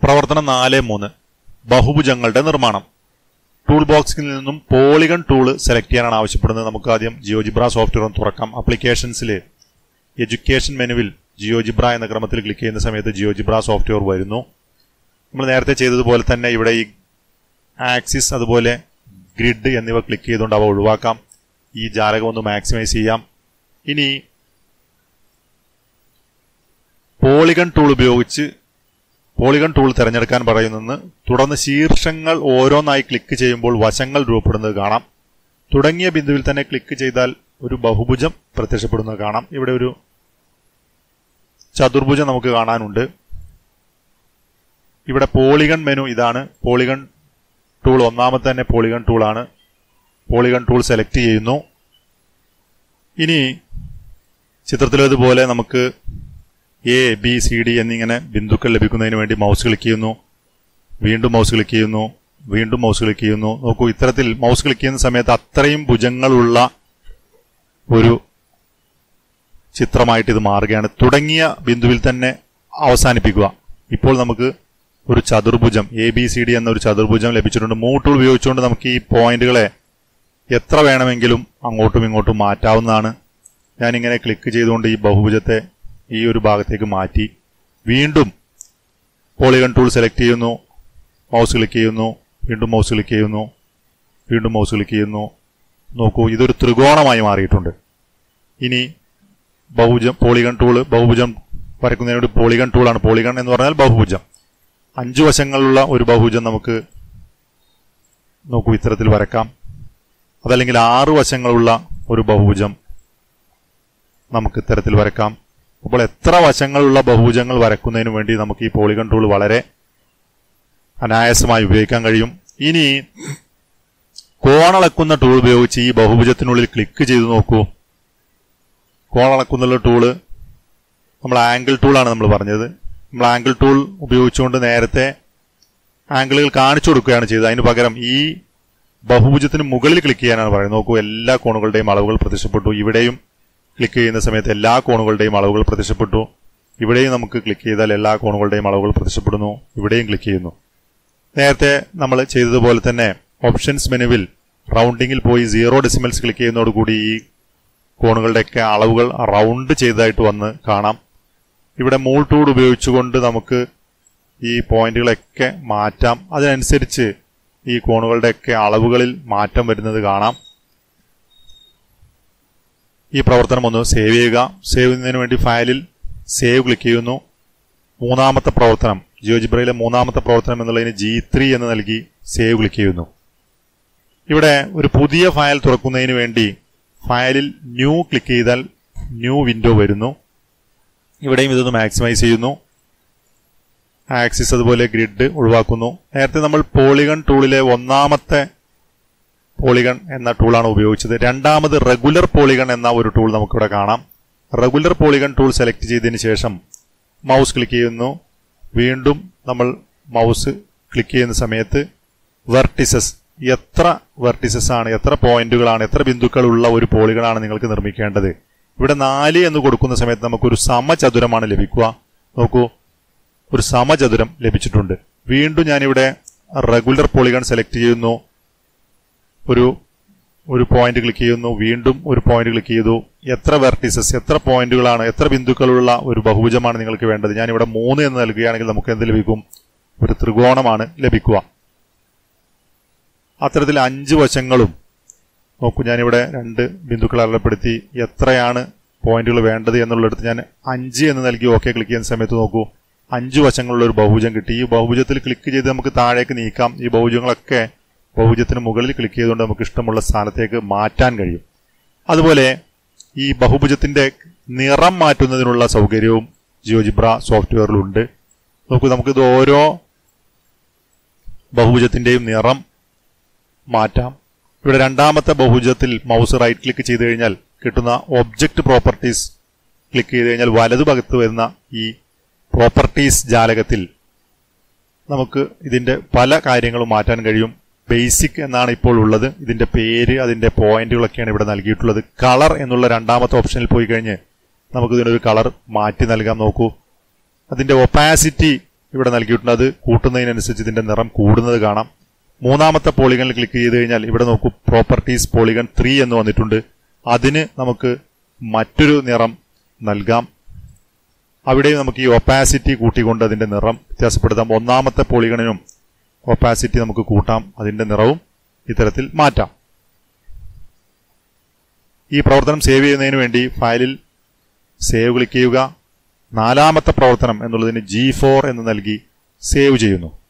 പ്രവർത്തനം നാല് മൂന്ന് ബഹുഭുജങ്ങളുടെ നിർമ്മാണം ടൂൾ ബോക്സിൽ നിന്നും പോളിഗൺ ടൂൾ സെലക്ട് ചെയ്യാനാണ് ആവശ്യപ്പെടുന്നത് നമുക്ക് ആദ്യം ജിയോജിബ്ര സോഫ്റ്റ്വെയർ ഒന്ന് തുറക്കാം അപ്ലിക്കേഷൻസിൽ എഡ്യൂക്കേഷൻ മെനുവിൽ ജിയോജിബ്ര എന്ന ക്രമത്തിൽ ക്ലിക്ക് ചെയ്യുന്ന സമയത്ത് ജിയോജിബ്ര സോഫ്റ്റ്വെയർ വരുന്നു നമ്മൾ നേരത്തെ ചെയ്തതുപോലെ തന്നെ ഇവിടെ ഈ ആക്സിസ് അതുപോലെ ഗ്രിഡ് എന്നിവ ക്ലിക്ക് ചെയ്തുകൊണ്ട് അവ ഒഴിവാക്കാം ഈ ജാലകം ഒന്ന് മാക്സിമൈസ് ചെയ്യാം ഇനി പോളിഗൺ ടൂൾ ഉപയോഗിച്ച് പോളിഗൺ ടൂൾ തിരഞ്ഞെടുക്കാൻ പറയുന്നെന്ന് തുടർന്ന് ശീർഷങ്ങൾ ഓരോന്നായി ക്ലിക്ക് ചെയ്യുമ്പോൾ വശങ്ങൾ രൂപപ്പെടുന്നത് കാണാം തുടങ്ങിയ ബിന്ദുവിൽ തന്നെ ക്ലിക്ക് ചെയ്താൽ ഒരു ബഹുഭുജം പ്രത്യക്ഷപ്പെടുന്നത് കാണാം ഇവിടെ ഒരു ചതുർഭുജം നമുക്ക് കാണാനുണ്ട് ഇവിടെ പോളിഗൺ മെനു ഇതാണ് പോളിഗൺ ടൂൾ ഒന്നാമത്തെ തന്നെ പോളിഗൺ ടൂളാണ് പോളിഗൺ ടൂൾ സെലക്ട് ചെയ്യുന്നു ഇനി ചിത്രത്തിലേതുപോലെ നമുക്ക് എ ബി സി ഡി എന്നിങ്ങനെ ബിന്ദുക്കൾ ലഭിക്കുന്നതിന് വേണ്ടി മൗസ് ക്ലിക്ക് ചെയ്യുന്നു വീണ്ടും മൗസ് ക്ലിക്ക് ചെയ്യുന്നു വീണ്ടും മൗസ് ക്ലിക്ക് ചെയ്യുന്നു നോക്കൂ ഇത്തരത്തിൽ മൗസ് ക്ലിക്ക് ചെയ്യുന്ന സമയത്ത് അത്രയും ഭുജങ്ങളുള്ള ഒരു ചിത്രമായിട്ട് ഇത് മാറുകയാണ് തുടങ്ങിയ ബിന്ദുവിൽ തന്നെ അവസാനിപ്പിക്കുക ഇപ്പോൾ നമുക്ക് ഒരു ചതുർഭുജം എ ബി സി ഡി എന്ന ഒരു ചതുർഭുജം ലഭിച്ചിട്ടുണ്ട് മൂട്ടുകൾ ഉപയോഗിച്ചുകൊണ്ട് നമുക്ക് ഈ പോയിന്റുകളെ എത്ര വേണമെങ്കിലും അങ്ങോട്ടും ഇങ്ങോട്ടും മാറ്റാവുന്നതാണ് ഞാനിങ്ങനെ ക്ലിക്ക് ചെയ്തുകൊണ്ട് ഈ ബഹുഭുജത്തെ ഈ ഒരു ഭാഗത്തേക്ക് മാറ്റി വീണ്ടും പോളിഗൺ ടൂൾ സെലക്ട് ചെയ്യുന്നു മൗസ് ക്ലിക്ക് ചെയ്യുന്നു വീണ്ടും മൗസ് ക്ലിക്ക് ചെയ്യുന്നു വീണ്ടും മൗസ് ക്ലിക്ക് ചെയ്യുന്നു നോക്കൂ ഇതൊരു ത്രികോണമായി മാറിയിട്ടുണ്ട് ഇനി ബഹുഭുജം പോളിഗൺ ടൂള് ബഹുഭുജം വരയ്ക്കുന്നതിന് വേണ്ടി പോളിഗൺ ടൂളാണ് പോളിഗൺ എന്ന് പറഞ്ഞാൽ ബഹുഭുജം അഞ്ചു വശങ്ങളുള്ള ഒരു ബഹുഭുജം നമുക്ക് നോക്കൂ ഇത്തരത്തിൽ വരക്കാം അതല്ലെങ്കിൽ ആറ് വശങ്ങളുള്ള ഒരു ബഹുഭുജം നമുക്ക് ഇത്തരത്തിൽ വരക്കാം അപ്പോൾ എത്ര വശങ്ങളുള്ള ബഹുഭുജങ്ങൾ വരക്കുന്നതിന് വേണ്ടി നമുക്ക് ഈ പോളിഗൺ ടൂൾ വളരെ അനായാസമായി ഉപയോഗിക്കാൻ കഴിയും ഇനി കോണളക്കുന്ന ടൂൾ ഉപയോഗിച്ച് ഈ ബഹുഭുജത്തിനുള്ളിൽ ക്ലിക്ക് ചെയ്ത് നോക്കൂ കോണളക്കുന്നുള്ള ടൂള് നമ്മൾ ആംഗിൾ ടൂളാണ് നമ്മൾ പറഞ്ഞത് നമ്മൾ ആംഗിൾ ടൂൾ ഉപയോഗിച്ചുകൊണ്ട് നേരത്തെ ആംഗിളുകൾ കാണിച്ചു കൊടുക്കുകയാണ് ചെയ്തത് അതിന് പകരം ഈ ബഹുഭുജത്തിന് മുകളിൽ ക്ലിക്ക് ചെയ്യാനാണ് പറയുന്നത് നോക്കൂ എല്ലാ കോണുകളുടെയും അളവുകൾ പ്രത്യക്ഷപ്പെട്ടു ഇവിടെയും ക്ലിക്ക് ചെയ്യുന്ന സമയത്ത് എല്ലാ കോണുകളുടെയും അളവുകൾ പ്രത്യക്ഷപ്പെട്ടു ഇവിടെയും നമുക്ക് ക്ലിക്ക് ചെയ്താൽ എല്ലാ കോണുകളുടെയും അളവുകൾ പ്രത്യക്ഷപ്പെടുന്നു ഇവിടെയും ക്ലിക്ക് ചെയ്യുന്നു നേരത്തെ നമ്മൾ ചെയ്തതുപോലെ തന്നെ ഓപ്ഷൻസ് മെനുവിൽ റൗണ്ടിങ്ങിൽ പോയി സീറോ ഡെസിമൽസ് ക്ലിക്ക് ചെയ്യുന്നതോടുകൂടി ഈ കോണുകളുടെയൊക്കെ അളവുകൾ റൗണ്ട് ചെയ്തതായിട്ട് വന്ന് കാണാം ഇവിടെ മൂൾ ടൂൾ ഉപയോഗിച്ചുകൊണ്ട് നമുക്ക് ഈ പോയിന്റുകളൊക്കെ മാറ്റാം അതിനനുസരിച്ച് ഈ കോണുകളുടെയൊക്കെ അളവുകളിൽ മാറ്റം വരുന്നത് കാണാം ഈ പ്രവർത്തനം ഒന്ന് സേവ് ചെയ്യുക സേവ് ചെയ്യുന്നതിന് വേണ്ടി ഫയലിൽ സേവ് ക്ലിക്ക് ചെയ്യുന്നു മൂന്നാമത്തെ പ്രവർത്തനം ജിയോജിബ്രയിലെ മൂന്നാമത്തെ പ്രവർത്തനം എന്നുള്ളതിന് ജി ത്രീ എന്ന് നൽകി സേവ് ക്ലിക്ക് ചെയ്യുന്നു ഇവിടെ ഒരു പുതിയ ഫയൽ തുറക്കുന്നതിന് വേണ്ടി ഫയലിൽ ന്യൂ ക്ലിക്ക് ചെയ്താൽ ന്യൂ വിൻഡോ വരുന്നു ഇവിടെയും ഇതൊന്ന് മാക്സിമൈസ് ചെയ്യുന്നു ആക്സിസ് അതുപോലെ ഗ്രിഡ് ഒഴിവാക്കുന്നു നേരത്തെ നമ്മൾ പോളിഗൺ ടൂളിലെ ഒന്നാമത്തെ പോളിഗൺ എന്ന ടൂളാണ് ഉപയോഗിച്ചത് രണ്ടാമത് റെഗുലർ പോളിഗൺ എന്ന ഒരു ടൂൾ നമുക്കിവിടെ കാണാം റെഗുലർ പോളിഗൺ ടൂൾ സെലക്ട് ചെയ്തതിന് ശേഷം മൗസ് ക്ലിക്ക് ചെയ്യുന്നു വീണ്ടും നമ്മൾ മൗസ് ക്ലിക്ക് ചെയ്യുന്ന സമയത്ത് വെർട്ടിസസ് എത്ര വെർട്ടിസസ് ആണ് എത്ര പോയിന്റുകളാണ് എത്ര ബിന്ദുക്കളുള്ള ഒരു പോളിഗണാണ് നിങ്ങൾക്ക് നിർമ്മിക്കേണ്ടത് ഇവിടെ നാല് എന്ന് കൊടുക്കുന്ന സമയത്ത് നമുക്കൊരു സമചതുരമാണ് ലഭിക്കുക നോക്കൂ ഒരു സമചതുരം ലഭിച്ചിട്ടുണ്ട് വീണ്ടും ഞാനിവിടെ റെഗുലർ പോളിഗൺ സെലക്ട് ചെയ്യുന്നു ഒരു ഒരു പോയിന്റ് ക്ലിക്ക് ചെയ്യുന്നു വീണ്ടും ഒരു പോയിന്റ് ക്ലിക്ക് ചെയ്തു എത്ര വെർട്ടിസസ് എത്ര പോയിന്റുകളാണ് എത്ര ബിന്ദുക്കളുള്ള ഒരു ബഹുഭുജമാണ് നിങ്ങൾക്ക് വേണ്ടത് ഞാനിവിടെ മൂന്ന് എന്ന് നൽകുകയാണെങ്കിൽ നമുക്ക് എന്ത് ലഭിക്കും ഒരു ത്രികോണമാണ് ലഭിക്കുക അത്തരത്തിൽ അഞ്ച് വശങ്ങളും നോക്കൂ ഞാനിവിടെ രണ്ട് ബിന്ദുക്കൾ അടയാളപ്പെടുത്തി എത്രയാണ് പോയിന്റുകൾ വേണ്ടത് എന്നുള്ളിടത്ത് ഞാൻ അഞ്ച് എന്ന് നൽകി ഓക്കെ ക്ലിക്ക് ചെയ്യുന്ന സമയത്ത് നോക്കൂ അഞ്ച് വശങ്ങളുള്ള ഒരു ബഹുഭുജം കിട്ടി ഈ ബഹുഭുജത്തിൽ ക്ലിക്ക് ചെയ്ത് നമുക്ക് താഴേക്ക് നീക്കാം ഈ ബഹുഭുജങ്ങളൊക്കെ ബഹുഭുജത്തിന് മുകളിൽ ക്ലിക്ക് ചെയ്തുകൊണ്ട് നമുക്ക് ഇഷ്ടമുള്ള സ്ഥാനത്തേക്ക് മാറ്റാൻ കഴിയും അതുപോലെ ഈ ബഹുഭുജത്തിന്റെ നിറം മാറ്റുന്നതിനുള്ള സൗകര്യവും ജിയോജിബ്ര സോഫ്റ്റ്വെയറിലുണ്ട് നോക്കൂ നമുക്കിത് ഓരോ ബഹുഭുജത്തിന്റെയും നിറം മാറ്റാം ഇവിടെ രണ്ടാമത്തെ ബഹുഭുജത്തിൽ മൗസ് റൈറ്റ് ക്ലിക്ക് ചെയ്ത് കഴിഞ്ഞാൽ കിട്ടുന്ന ഒബ്ജക്റ്റ് പ്രോപ്പർട്ടീസ് ക്ലിക്ക് ചെയ്ത് കഴിഞ്ഞാൽ വലതുഭാഗത്ത് വരുന്ന ഈ പ്രോപ്പർട്ടീസ് ജാലകത്തിൽ നമുക്ക് ഇതിന്റെ പല കാര്യങ്ങളും മാറ്റാൻ കഴിയും ബേസിക് എന്നാണ് ഇപ്പോൾ ഉള്ളത് ഇതിന്റെ പേര് അതിന്റെ പോയിന്റുകളൊക്കെയാണ് ഇവിടെ നൽകിയിട്ടുള്ളത് കളർ എന്നുള്ള രണ്ടാമത്തെ ഓപ്ഷനിൽ പോയി കഴിഞ്ഞ് നമുക്ക് ഇതിനൊരു കളർ മാറ്റി നൽകാം നോക്കൂ അതിന്റെ ഒപ്പാസിറ്റി ഇവിടെ നൽകിയിട്ടുണ്ട് അത് കൂട്ടുന്നതിനനുസരിച്ച് ഇതിന്റെ നിറം കൂടുന്നത് കാണാം മൂന്നാമത്തെ പോളിഗണിൽ ക്ലിക്ക് ചെയ്ത് കഴിഞ്ഞാൽ ഇവിടെ നോക്കൂ പ്രോപ്പർട്ടീസ് പോളിഗൺ ത്രീ എന്ന് വന്നിട്ടുണ്ട് അതിന് നമുക്ക് മറ്റൊരു നിറം നൽകാം അവിടെയും നമുക്ക് ഈ ഒപ്പാസിറ്റി കൂട്ടിക്കൊണ്ട് അതിന്റെ നിറം വ്യത്യാസപ്പെടുത്താം ഒന്നാമത്തെ പോളിഗണിനും ഒപ്പാസിറ്റി നമുക്ക് കൂട്ടാം അതിന്റെ നിറവും ഇത്തരത്തിൽ മാറ്റാം ഈ പ്രവർത്തനം സേവ് ചെയ്യുന്നതിന് വേണ്ടി ഫയലിൽ സേവ് ക്ലിക്ക് ചെയ്യുക നാലാമത്തെ പ്രവർത്തനം എന്നുള്ളതിന് ജി ഫോർ എന്ന് നൽകി സേവ് ചെയ്യുന്നു